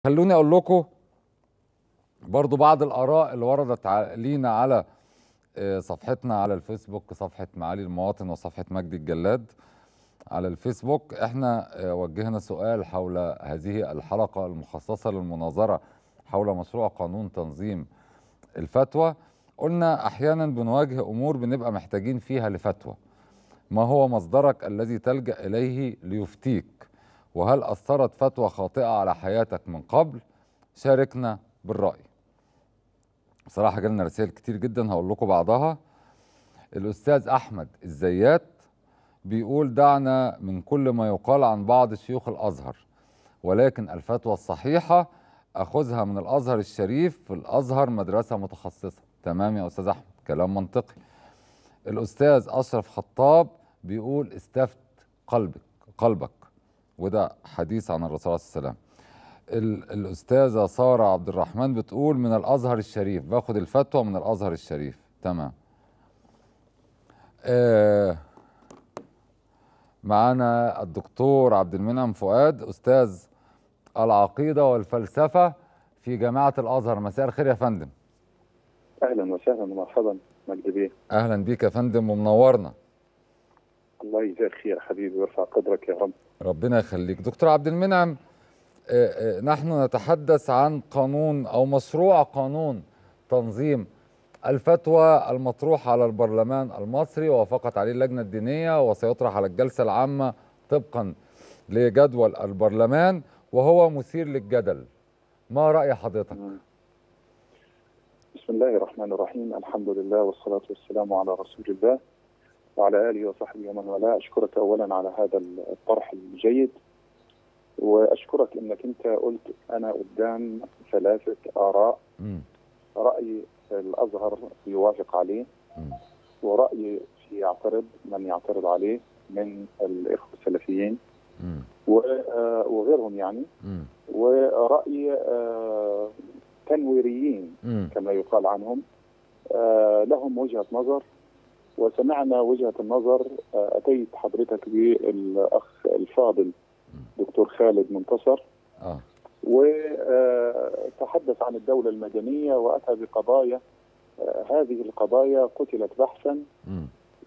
خلوني اقول لكم برضو بعض الاراء اللي وردت ع- لينا على آه، صفحتنا على الفيسبوك صفحه معالي المواطن وصفحه مجدي الجلاد على الفيسبوك احنا آه، وجهنا سؤال حول هذه الحلقه المخصصه للمناظره حول مشروع قانون تنظيم الفتوى قلنا احيانا بنواجه امور بنبقى محتاجين فيها لفتوى ما هو مصدرك الذي تلجا اليه ليفتيك وهل اثرت فتوى خاطئه على حياتك من قبل شاركنا بالراي بصراحه جالنا رسائل كتير جدا هقول لكم بعضها الاستاذ احمد الزيات بيقول دعنا من كل ما يقال عن بعض شيوخ الازهر ولكن الفتوى الصحيحه اخذها من الازهر الشريف في الازهر مدرسه متخصصه تمام يا استاذ احمد كلام منطقي الاستاذ اشرف خطاب بيقول استفت قلبك قلبك وده حديث عن الرسول صلى الله عليه وسلم ال- الاستاذه ساره عبد الرحمن بتقول من الازهر الشريف باخد الفتوى من الازهر الشريف تمام آه معانا الدكتور عبد المنعم فؤاد استاذ العقيده والفلسفه في جامعه الازهر مساء الخير يا فندم اهلا وسهلا ومرحبا مجدي بيه اهلا بيك يا فندم ومنورنا الله يجزاك خير حبيبي ويرفع قدرك يا رب ربنا يخليك دكتور عبد المنعم آه، آه، نحن نتحدث عن قانون او مشروع قانون تنظيم الفتوى المطروح على البرلمان المصري ووافقت عليه اللجنه الدينيه وسيطرح على الجلسه العامه طبقا لجدول البرلمان وهو مثير للجدل ما راي حضرتك بسم الله الرحمن الرحيم الحمد لله والصلاة والسلام على رسول الله وعلى آله وصحبه ومن والاه أشكرك أولا على هذا الطرح الجيد وأشكرك أنك أنت قلت أنا قدام ثلاثة آراء مم. رأي الأزهر يوافق عليه مم. ورأي يعترض من يعترض عليه من الإخوة السلفيين مم. و- آه، وغيرهم يعني مم. ورأي آه، تنويريين مم. كما يقال عنهم آه، لهم وجهة نظر وسمعنا وجهة النظر آه، أتيت حضرتك بالأخ الفاضل دكتور خالد منتصر اه وتحدث عن الدولة المدنية وأتى بقضايا آه، هذه القضايا قتلت بحثا مم.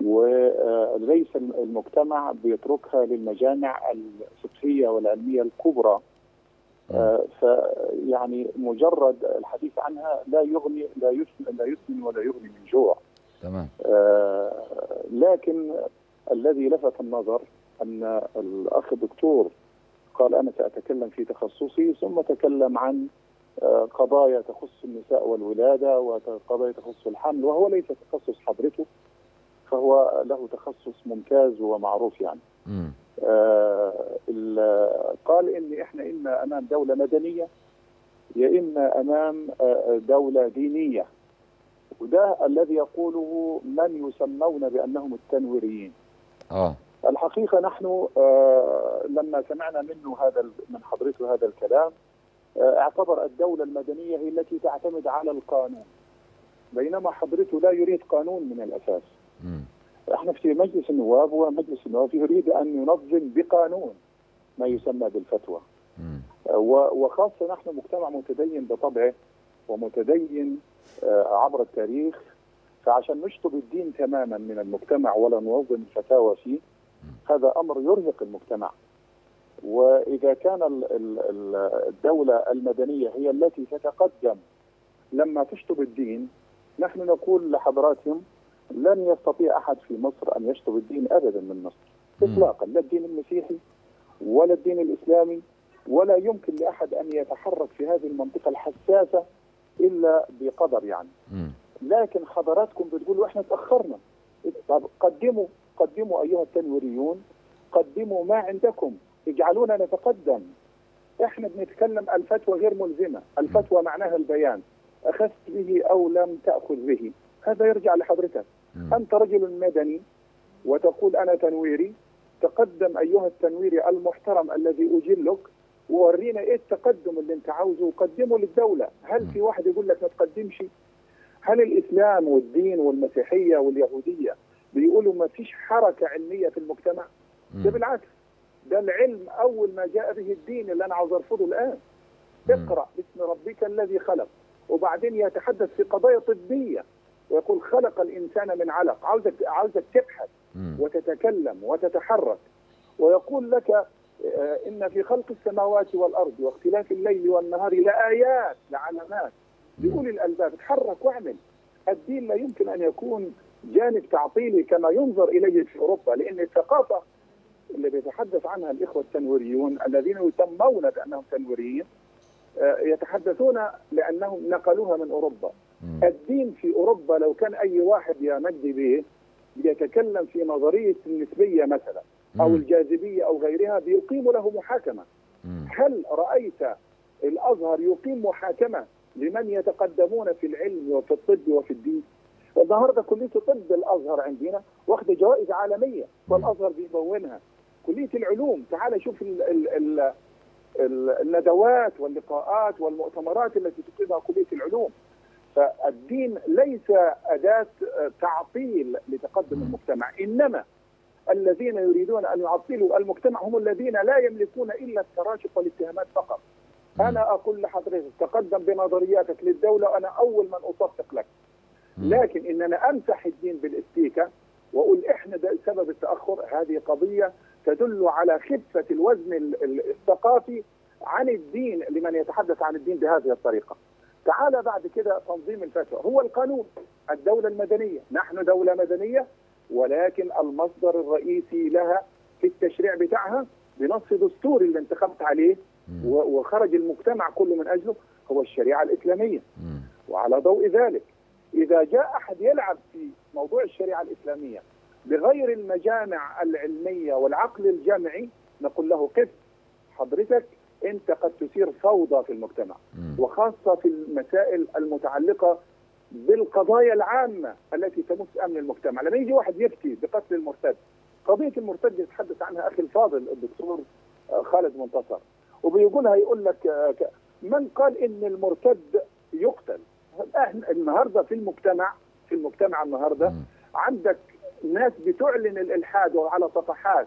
وليس المجتمع بيتركها للمجامع الفقهية والعلمية الكبرى آه، فيعني مجرد الحديث عنها لا يغني لا يسمن لا يسمن ولا يغني من جوع تمام آه، لكن الذي لفت النظر ان الاخ الدكتور قال انا ساتكلم في تخصصي ثم تكلم عن آه، قضايا تخص النساء والولاده وقضايا تخص الحمل وهو ليس تخصص حضرته فهو له تخصص ممتاز ومعروف يعني مم. آه، ال- قال ان احنا اما امام دوله مدنيه يا اما امام آه، دوله دينيه وده الذي يقوله من يسمون بانهم التنويريين اه الحقيقه نحن آه، لما سمعنا منه هذا ال- من حضرته هذا الكلام آه، اعتبر الدوله المدنيه هي التي تعتمد على القانون بينما حضرته لا يريد قانون من الاساس مم. احنا في مجلس النواب ومجلس النواب يريد ان ينظم بقانون ما يسمى بالفتوى مم. و- وخاصه نحن مجتمع متدين بطبعه ومتدين آه، عبر التاريخ فعشان نشطب الدين تماما من المجتمع ولا ننظم الفتاوى فيه هذا امر يرهق المجتمع واذا كان ال- ال- ال- الدوله المدنيه هي التي تتقدم لما تشطب الدين نحن نقول لحضراتهم لن يستطيع احد في مصر ان يشطب الدين ابدا من مصر مم. اطلاقا لا الدين المسيحي ولا الدين الاسلامي ولا يمكن لاحد ان يتحرك في هذه المنطقه الحساسه الا بقدر يعني مم. لكن حضراتكم بتقولوا احنا تاخرنا طب قدموا قدموا ايها التنويريون قدموا ما عندكم اجعلونا نتقدم احنا بنتكلم الفتوى غير ملزمه الفتوى معناها البيان اخذت به او لم تاخذ به هذا يرجع لحضرتك مم. انت رجل مدني وتقول انا تنويري تقدم ايها التنويري المحترم الذي اجلك وورينا ايه التقدم اللي انت عاوزه وقدمه للدوله هل في واحد يقول لك ما تقدمش هل الاسلام والدين والمسيحيه واليهوديه بيقولوا ما فيش حركه علميه في المجتمع ده مم. بالعكس ده العلم اول ما جاء به الدين اللي انا عاوز ارفضه الان اقرا باسم ربك الذي خلق وبعدين يتحدث في قضايا طبيه ويقول خلق الانسان من علق عاوزك عاوزك تبحث مم. وتتكلم وتتحرك ويقول لك آه، ان في خلق السماوات والارض واختلاف الليل والنهار لايات لعلامات لاولي الالباب تحرك واعمل الدين لا يمكن ان يكون جانب تعطيلي كما ينظر اليه في اوروبا لان الثقافه اللي بيتحدث عنها الاخوه التنويريون الذين يسمون بانهم تنويريين آه، يتحدثون لانهم نقلوها من اوروبا مم. الدين في اوروبا لو كان اي واحد يا مجدي به يتكلم في نظريه النسبيه مثلا او مم. الجاذبيه او غيرها بيقيم له محاكمه مم. هل رايت الازهر يقيم محاكمه لمن يتقدمون في العلم وفي الطب وفي الدين النهارده كليه الطب الازهر عندنا واخده جوائز عالميه والازهر بيمونها كليه العلوم تعال شوف ال ال ال ال الندوات واللقاءات والمؤتمرات التي تقيمها كليه العلوم فالدين ليس اداه تعطيل لتقدم المجتمع انما الذين يريدون ان يعطلوا المجتمع هم الذين لا يملكون الا التراشق والاتهامات فقط انا اقول لحضرتك تقدم بنظرياتك للدوله وانا اول من اصفق لك مم. لكن ان انا امسح الدين بالاستيكه واقول احنا ده سبب التاخر هذه قضيه تدل على خفه الوزن ال- ال- الثقافي عن الدين لمن يتحدث عن الدين بهذه الطريقه. تعال بعد كده تنظيم الفتوى هو القانون الدوله المدنيه، نحن دوله مدنيه ولكن المصدر الرئيسي لها في التشريع بتاعها بنص دستوري اللي انتخبت عليه مم. و- وخرج المجتمع كله من اجله هو الشريعه الاسلاميه. مم. وعلى ضوء ذلك إذا جاء أحد يلعب في موضوع الشريعة الإسلامية بغير المجامع العلمية والعقل الجمعي نقول له قف حضرتك أنت قد تثير فوضى في المجتمع مم. وخاصة في المسائل المتعلقة بالقضايا العامة التي تمس أمن المجتمع لما يجي واحد يفتي بقتل المرتد قضية المرتد يتحدث عنها أخي الفاضل الدكتور آه، خالد منتصر وبيقولها يقول لك آه، ك- من قال إن المرتد يقتل احنا النهارده في المجتمع في المجتمع النهارده مم. عندك ناس بتعلن الالحاد على صفحات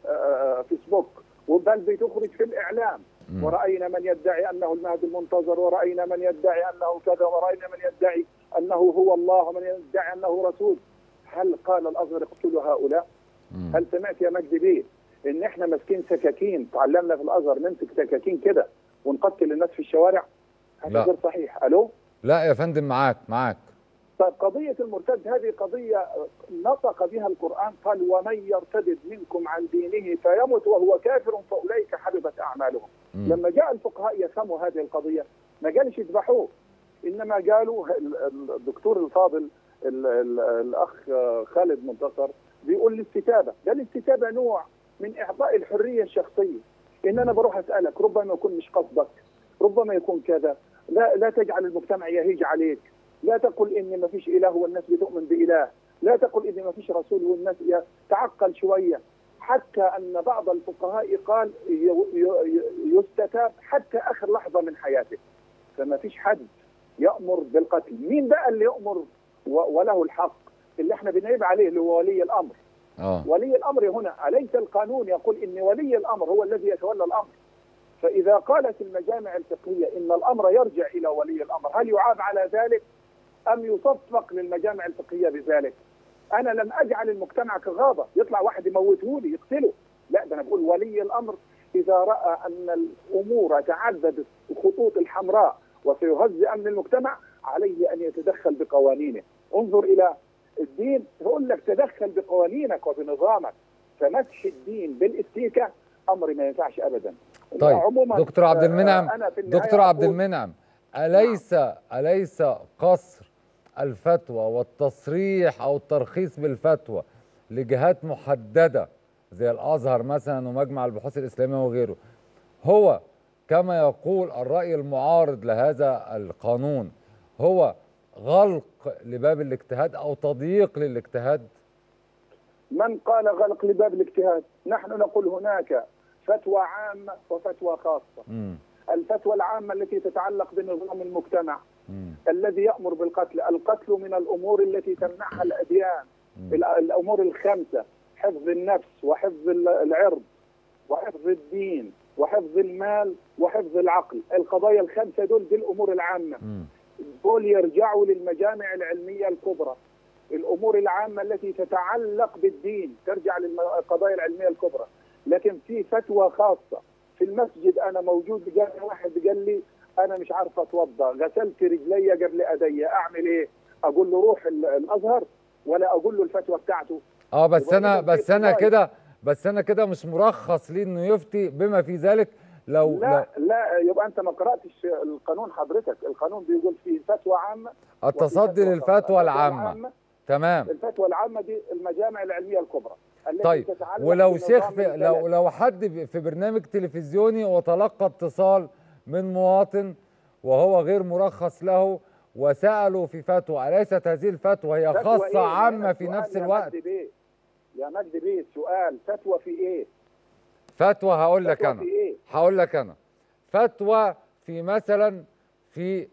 آه، فيسبوك وبل بتخرج في الاعلام مم. ورأينا من يدعي أنه المهدي المنتظر ورأينا من يدعي أنه كذا ورأينا من يدعي أنه هو الله ومن يدعي أنه رسول هل قال الأزهر اقتلوا هؤلاء مم. هل سمعت يا مجدي بيه إن إحنا ماسكين سكاكين تعلمنا في الأزهر نمسك سكاكين كده ونقتل الناس في الشوارع هذا لا. غير صحيح ألو لا يا فندم معاك معاك طيب قضية المرتد هذه قضية نطق بها القرآن قال ومن يرتد منكم عن دينه فيمت وهو كافر فأولئك حبطت أعمالهم مم. لما جاء الفقهاء يفهموا هذه القضية ما قالش يذبحوه إنما قالوا ال- ال- الدكتور الفاضل ال- ال- الأخ خالد منتصر بيقول الاستتابة ده الاستتابة نوع من إعطاء الحرية الشخصية إن أنا بروح أسألك ربما يكون مش قصدك ربما يكون كذا لا لا تجعل المجتمع يهيج عليك لا تقل ان ما فيش اله والناس بتؤمن باله لا تقل ان ما فيش رسول والناس ي- تعقل شويه حتى ان بعض الفقهاء قال ي- ي- يستتاب حتى اخر لحظه من حياته فما فيش حد يامر بالقتل مين بقى اللي يامر و- وله الحق اللي احنا بنعيب عليه اللي هو ولي الامر اه ولي الامر هنا اليس القانون يقول ان ولي الامر هو الذي يتولى الامر فاذا قالت المجامع الفقهيه ان الامر يرجع الى ولي الامر هل يعاب على ذلك ام يصفق للمجامع الفقهيه بذلك انا لم اجعل المجتمع كغابه يطلع واحد يموته لي يقتله لا ده انا بقول ولي الامر اذا راى ان الامور تعددت الخطوط الحمراء وسيهز امن المجتمع عليه ان يتدخل بقوانينه انظر الى الدين يقول لك تدخل بقوانينك وبنظامك فمسح الدين بالاستيكه امر ما ينفعش ابدا طيب عموما دكتور عبد آه، المنعم أنا في النهاية دكتور عبد أقول- المنعم أليس أليس قصر الفتوى والتصريح أو الترخيص بالفتوى لجهات محددة زي الأزهر مثلا ومجمع البحوث الإسلامية وغيره هو كما يقول الرأي المعارض لهذا القانون هو غلق لباب الاجتهاد أو تضييق للاجتهاد من قال غلق لباب الاجتهاد نحن نقول هناك فتوى عامة وفتوى خاصة مم. الفتوى العامة التي تتعلق بنظام المجتمع مم. الذي يأمر بالقتل القتل من الأمور التي تمنعها الأديان مم. ال- الأمور الخمسة حفظ النفس وحفظ ال- العرض وحفظ الدين وحفظ المال وحفظ العقل القضايا الخمسه دول دي الامور العامه مم. دول يرجعوا للمجامع العلميه الكبرى الامور العامه التي تتعلق بالدين ترجع للقضايا العلميه الكبرى لكن في فتوى خاصه في المسجد انا موجود جاء واحد قال لي انا مش عارف اتوضا غسلت رجلي قبل ايدي اعمل ايه اقول له روح ال- الازهر ولا اقول له الفتوى بتاعته اه بس انا وبعدين في بس انا قضايا. كده بس انا كده مش مرخص ليه انه يفتي بما في ذلك لو لو لا لا يبقى انت ما قراتش القانون حضرتك القانون بيقول فيه فتوى عامه وفي التصدي فتوى خاصة. للفتوى العامه تمام الفتوى العامه دي المجامع العلميه الكبرى التي طيب تتعلق ولو بنظام شيخ في البلد. لو لو حد ب- في برنامج تلفزيوني وتلقى اتصال من مواطن وهو غير مرخص له وسأله في فتوى أليست هذه الفتوى هي فتوى خاصة إيه؟ عامة هنا في السؤال نفس يا الوقت مجدي بيه. يا مجدي بيه سؤال فتوى في ايه؟ فتوى هقول لك فتوى أنا في ايه؟ هقول لك أنا فتوى في مثلا في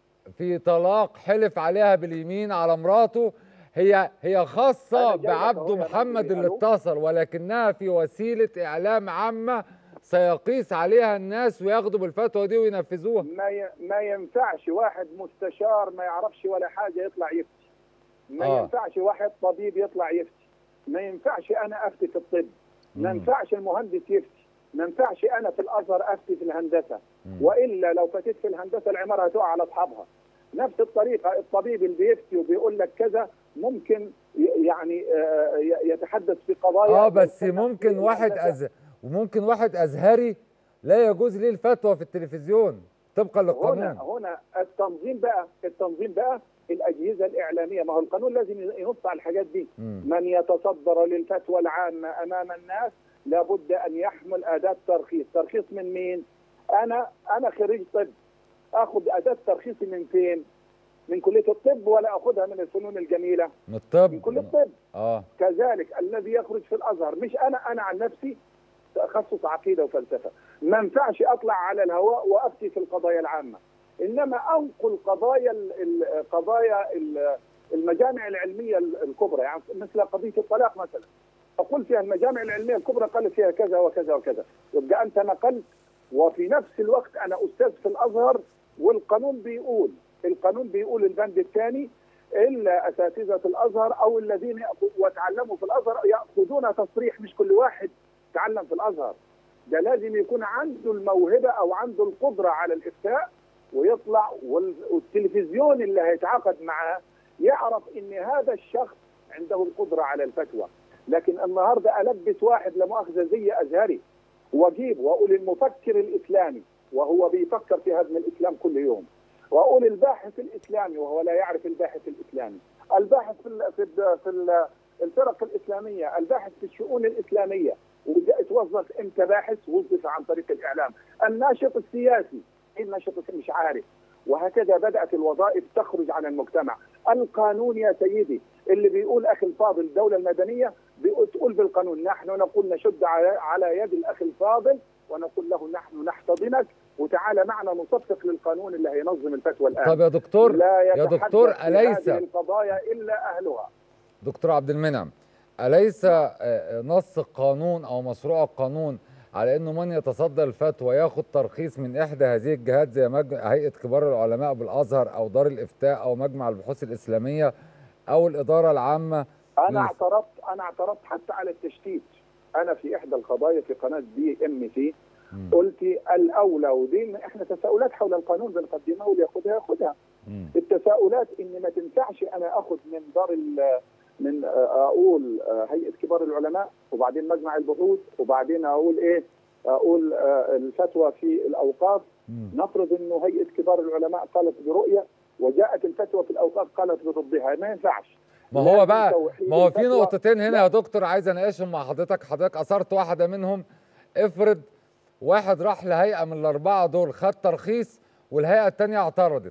في طلاق حلف عليها باليمين على مراته هي هي خاصة أنا جاي لك أهو بعبده يا محمد مجدي، اللي ألو؟ اتصل ولكنها في وسيلة إعلام عامة سيقيس عليها الناس وياخدوا بالفتوى دي وينفذوها ما ي... ما ينفعش واحد مستشار ما يعرفش ولا حاجه يطلع يفتي ما آه. ينفعش واحد طبيب يطلع يفتي ما ينفعش انا افتي في الطب ما مم. ينفعش المهندس يفتي ما ينفعش انا في الازهر افتي في الهندسه مم. والا لو فتيت في الهندسه العماره هتقع على اصحابها نفس الطريقه الطبيب اللي بيفتي وبيقول لك كذا ممكن ي- يعني آه، ي- يتحدث في قضايا اه بس يتحدث ممكن في واحد الهندسة. أز... وممكن واحد ازهري لا يجوز ليه الفتوى في التلفزيون طبقا هنا للقانون هنا التنظيم بقى التنظيم بقى الاجهزه الاعلاميه ما هو القانون لازم ينص على الحاجات دي مم. من يتصدر للفتوى العامه امام الناس لابد ان يحمل اداه ترخيص ترخيص من مين انا انا خريج طب اخذ اداه ترخيصي من فين من كليه الطب ولا اخذها من الفنون الجميله من الطب من كليه الطب اه كذلك الذي يخرج في الازهر مش انا انا عن نفسي تخصص عقيده وفلسفه ما ينفعش اطلع على الهواء وافتي في القضايا العامه انما انقل قضايا ال- ال- قضايا ال- المجامع العلميه ال- الكبرى يعني مثل قضيه الطلاق مثلا اقول فيها المجامع العلميه الكبرى قالت فيها كذا وكذا وكذا يبقى انت نقلت وفي نفس الوقت انا استاذ في الازهر والقانون بيقول القانون بيقول البند الثاني الا اساتذه الازهر او الذين يأخذ- وتعلموا في الازهر ياخذون تصريح مش كل واحد تعلم في الازهر ده لازم يكون عنده الموهبه او عنده القدره على الافتاء ويطلع وال- والتلفزيون اللي هيتعاقد معاه يعرف ان هذا الشخص عنده القدره على الفتوى لكن النهارده البس واحد لا مؤاخذه زي ازهري واجيب واقول المفكر الاسلامي وهو بيفكر في هدم الاسلام كل يوم واقول الباحث الاسلامي وهو لا يعرف الباحث الاسلامي الباحث في ال في ال في ال الفرق الاسلاميه الباحث في الشؤون الاسلاميه وده اتوظف امتى باحث وظف عن طريق الاعلام الناشط السياسي الناشط مش عارف وهكذا بدات الوظائف تخرج عن المجتمع القانون يا سيدي اللي بيقول اخي الفاضل الدوله المدنيه بتقول بالقانون نحن نقول نشد على على يد الاخ الفاضل ونقول له نحن نحتضنك وتعالى معنا نصفق للقانون اللي هينظم الفتوى الان طب يا دكتور لا يا يتحدث دكتور في أليس هذه القضايا الا اهلها دكتور عبد المنعم أليس آه، آه، نص القانون أو مشروع القانون على أنه من يتصدى الفتوى ياخد ترخيص من إحدى هذه الجهات زي مج... هيئة كبار العلماء بالأزهر أو دار الإفتاء أو مجمع البحوث الإسلامية أو الإدارة العامة انا مم. اعترضت انا اعترضت حتى على التشتيت انا في احدى القضايا في قناه بي ام سي مم. قلت الاولى ودي احنا تساؤلات حول القانون بنقدمها واللي ياخذها ياخذها مم. التساؤلات ان ما تنفعش انا اخذ من دار ال- من آه، اقول آه، هيئه كبار العلماء وبعدين مجمع البحوث وبعدين اقول ايه اقول آه، الفتوى في الاوقاف مم. نفرض انه هيئه كبار العلماء قالت برؤيه وجاءت الفتوى في الاوقاف قالت بضدها ما ينفعش ما هو لازم بقى توحيد ما هو في الفتوى. نقطتين هنا يا دكتور عايز اناقشهم مع حضرتك حضرتك اثرت واحده منهم افرض واحد راح لهيئه من الاربعه دول خد ترخيص والهيئه الثانيه اعترضت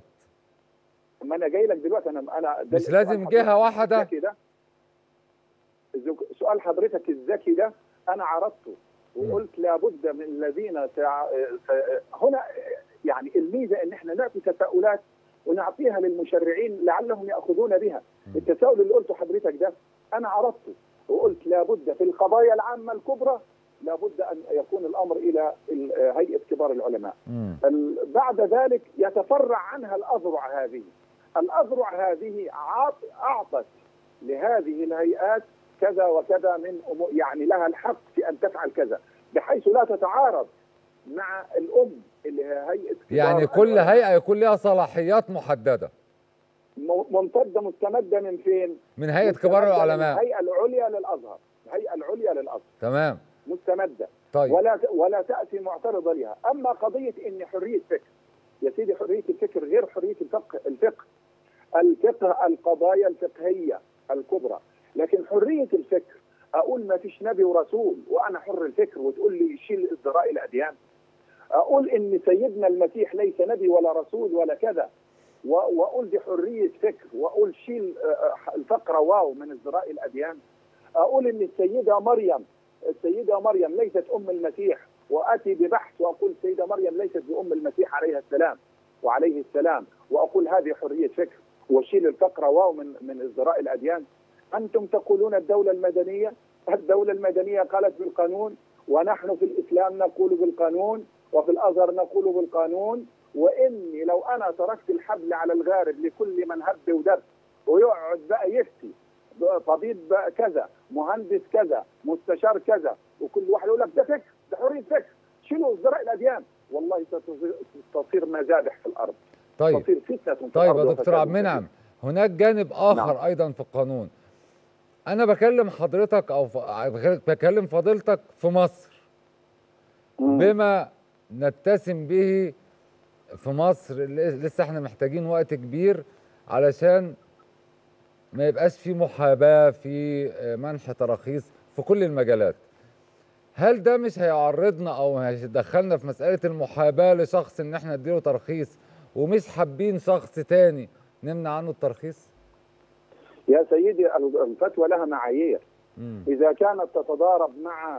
ما انا جاي لك دلوقتي انا انا ده مش سؤال لازم حضرتك جهة واحدة؟ الذكي ده الزك- سؤال حضرتك الذكي ده انا عرضته وقلت لابد من الذين تع... س- هنا يعني الميزه ان احنا نعطي تساؤلات ونعطيها للمشرعين لعلهم ياخذون بها التساؤل اللي قلته حضرتك ده انا عرضته وقلت لابد في القضايا العامه الكبرى لابد ان يكون الامر الى ال- هيئه كبار العلماء مم. ال- بعد ذلك يتفرع عنها الاذرع هذه الاذرع هذه عاط- اعطت لهذه الهيئات كذا وكذا من أمور يعني لها الحق في ان تفعل كذا بحيث لا تتعارض مع الام اللي هي هيئه كبار يعني كل العلماء. هيئه يكون لها صلاحيات محدده م- ممتده مستمده من فين؟ من هيئه كبار مستمدة من العلماء الهيئه العليا للازهر الهيئه العليا للازهر تمام مستمده طيب ولا ولا تاتي معترضه لها، اما قضيه ان حريه فكر يا سيدي حريه الفكر غير حريه الفقه الفقه الفقه القضايا الفقهيه الكبرى، لكن حريه الفكر اقول ما فيش نبي ورسول وانا حر الفكر وتقول لي شيل ازدراء الاديان اقول ان سيدنا المسيح ليس نبي ولا رسول ولا كذا و- واقول دي حريه فكر واقول شيل آه، آه، الفقره واو من ازدراء الاديان اقول ان السيده مريم السيده مريم ليست ام المسيح واتي ببحث واقول السيده مريم ليست بام المسيح عليها السلام وعليه السلام واقول هذه حريه فكر وشيل الفقره واو من من ازدراء الاديان انتم تقولون الدوله المدنيه الدوله المدنيه قالت بالقانون ونحن في الاسلام نقول بالقانون وفي الازهر نقول بالقانون واني لو انا تركت الحبل على الغارب لكل من هب ودب ويقعد بقى يفتي طبيب بقى كذا مهندس كذا مستشار كذا وكل واحد يقول لك ده فكر ده حريه فكر شيلوا ازدراء الاديان والله ستصير- ستصير مذابح في الارض طيب تصير فتنه في طيب الارض يا دكتور وفساد عبد المنعم هناك جانب اخر نعم. ايضا في القانون انا بكلم حضرتك او ف- بكلم فضيلتك في مصر مم. بما نتسم به في مصر اللي لسه احنا محتاجين وقت كبير علشان ما يبقاش في محاباة في آه، منح تراخيص في كل المجالات هل ده مش هيعرضنا او هيدخلنا في مسألة المحاباة لشخص ان احنا نديله ترخيص ومش حابين شخص تاني نمنع عنه الترخيص يا سيدي الفتوى لها معايير مم. اذا كانت تتضارب مع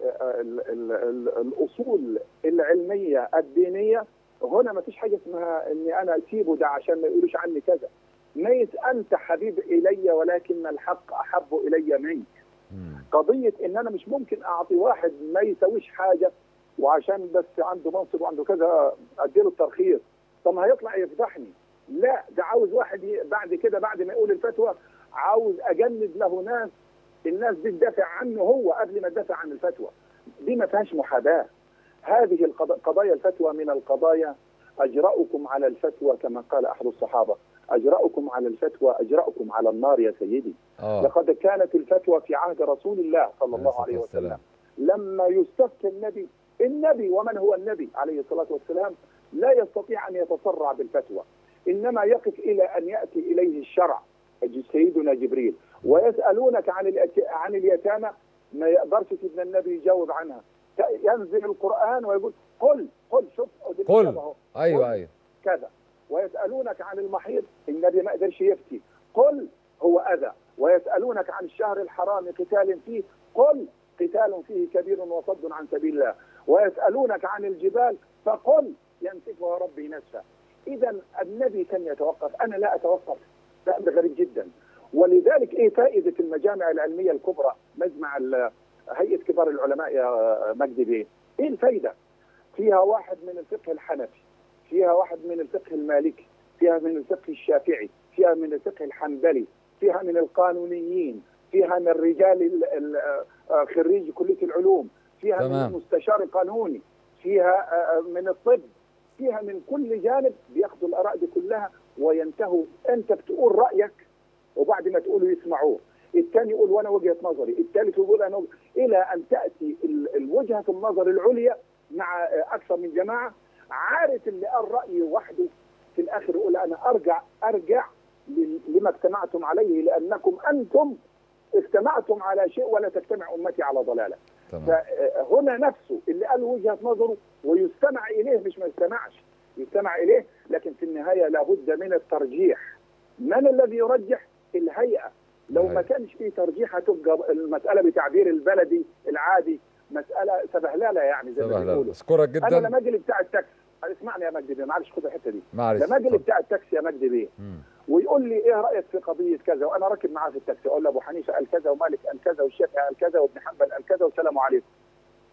ال ال ال الاصول العلميه الدينيه هنا ما فيش حاجه اسمها اني انا اسيبه ده عشان ما يقولوش عني كذا ميت انت حبيب الي ولكن الحق احب الي منك مم. قضيه ان انا مش ممكن اعطي واحد ما يسويش حاجه وعشان بس عنده منصب وعنده كذا اديله الترخيص طب ما هيطلع يفضحني لا ده عاوز واحد ي- بعد كده بعد ما يقول الفتوى عاوز اجند له ناس الناس دي تدافع عنه هو قبل ما تدافع عن الفتوى دي ما فيهاش محاباه هذه القض- قضايا الفتوى من القضايا اجرأكم على الفتوى كما قال احد الصحابه اجرأكم على الفتوى اجرأكم على النار يا سيدي اه لقد كانت الفتوى في عهد رسول الله صلى الله عليه عليه الصلاة وسلم لما يستفتى النبي النبي ومن هو النبي عليه الصلاة والسلام لا يستطيع أن يتسرع بالفتوى إنما يقف إلى أن يأتي إليه الشرع سيدنا جبريل ويسألونك عن الأت- عن اليتامى ما يقدرش سيدنا النبي يجاوب عنها ت- ينزل القرآن ويقول قل قل شوف أدي قل. الإجابة أهو. ايوه قل. ايوه كذا ويسألونك عن المحيض النبي ما قدرش يفتي قل هو أذى ويسألونك عن الشهر الحرام قتال فيه قل قتال فيه كبير وصد عن سبيل الله ويسألونك عن الجبال فقل ينسفها ربي نسفا إذا النبي كان يتوقف أنا لا أتوقف ده أمر غريب جدا ولذلك إيه فائدة المجامع العلمية الكبرى مجمع ال- هيئة كبار العلماء يا مجدي بيه إيه الفايدة فيها واحد من الفقه الحنفي فيها واحد من الفقه المالكي فيها من الفقه الشافعي فيها من الفقه الحنبلي فيها من القانونيين فيها من رجال ال- ال- آه، خريج كلية العلوم فيها تمام. من مستشار قانوني فيها آه، من الطب فيها من كل جانب بياخذوا الآراء دي كلها وينتهوا أنت بتقول رأيك وبعد ما تقوله يسمعوه الثاني يقول وانا وجهه نظري الثالث يقول انا وجه... الى ان تاتي ال- الوجهه النظر العليا مع آه، اكثر من جماعه عارف اللي قال رايه وحده في الاخر يقول انا ارجع ارجع لل- لما اجتمعتم عليه لانكم انتم اجتمعتم على شيء ولا تجتمع امتي على ضلاله تمام فهنا نفسه اللي قال وجهه نظره ويستمع اليه مش ما يستمعش يستمع اليه لكن في النهايه لابد من الترجيح من الذي يرجح الهيئه لو ما الهيئة. كانش فيه ترجيح هتبقى المساله بتعبير البلدي العادي مساله سبهلله يعني زي ما سبهلله بيقولوا اشكرك انا جدا لما اجي لي بتاع التاكسي اسمعني يا مجدي بيه معلش خد الحته دي معلش لما اجي لي اتفضل. بتاع التاكسي يا مجدي بيه مم. ويقول لي ايه رايك في قضيه كذا وانا راكب معاه في التاكسي اقول له ابو حنيفه قال كذا ومالك قال كذا والشافعي قال كذا وابن حنبل قال كذا والسلام عليكم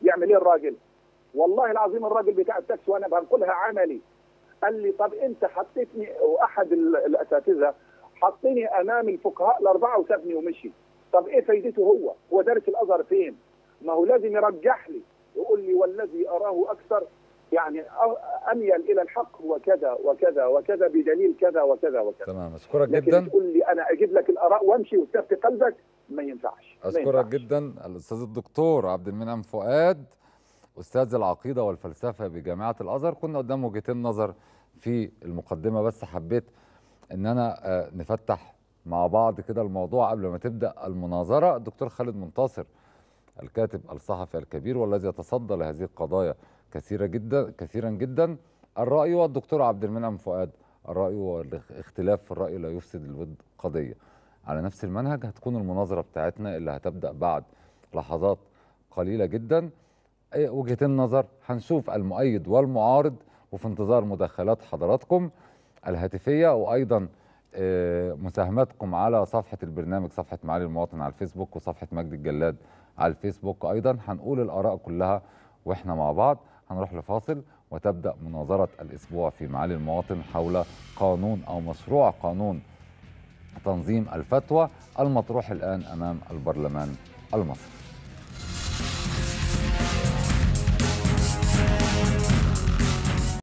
يعمل ايه الراجل والله العظيم الراجل بتاع التاكسي وانا بنقلها عملي قال لي طب انت حطيتني واحد ال- الاساتذه حطني امام الفقهاء الاربعه وسابني ومشي طب ايه فايدته هو هو دارس الازهر فين ما هو لازم يرجح لي يقول لي والذي اراه اكثر يعني أ- اميل الى الحق هو كذا وكذا وكذا بدليل كذا وكذا وكذا تمام اشكرك لكن جدا تقول لي انا اجيب لك الاراء وامشي وتفتي قلبك ما ينفعش ما اشكرك ينفعش. جدا الاستاذ الدكتور عبد المنعم فؤاد استاذ العقيده والفلسفه بجامعه الازهر كنا قدام وجهتين نظر في المقدمه بس حبيت ان انا آه، نفتح مع بعض كده الموضوع قبل ما تبدا المناظره الدكتور خالد منتصر الكاتب الصحفي الكبير والذي يتصدى لهذه القضايا كثيره جدا كثيرا جدا الراي والدكتور عبد المنعم فؤاد الراي والاختلاف في الراي لا يفسد الود قضيه على نفس المنهج هتكون المناظره بتاعتنا اللي هتبدا بعد لحظات قليله جدا أي وجهتين نظر هنشوف المؤيد والمعارض وفي انتظار مداخلات حضراتكم الهاتفيه وايضا آه، مساهماتكم على صفحه البرنامج صفحه معالي المواطن على الفيسبوك وصفحه مجد الجلاد على الفيسبوك ايضا هنقول الاراء كلها واحنا مع بعض هنروح لفاصل وتبدا مناظره الاسبوع في معالي المواطن حول قانون او مشروع قانون تنظيم الفتوى المطروح الان امام البرلمان المصري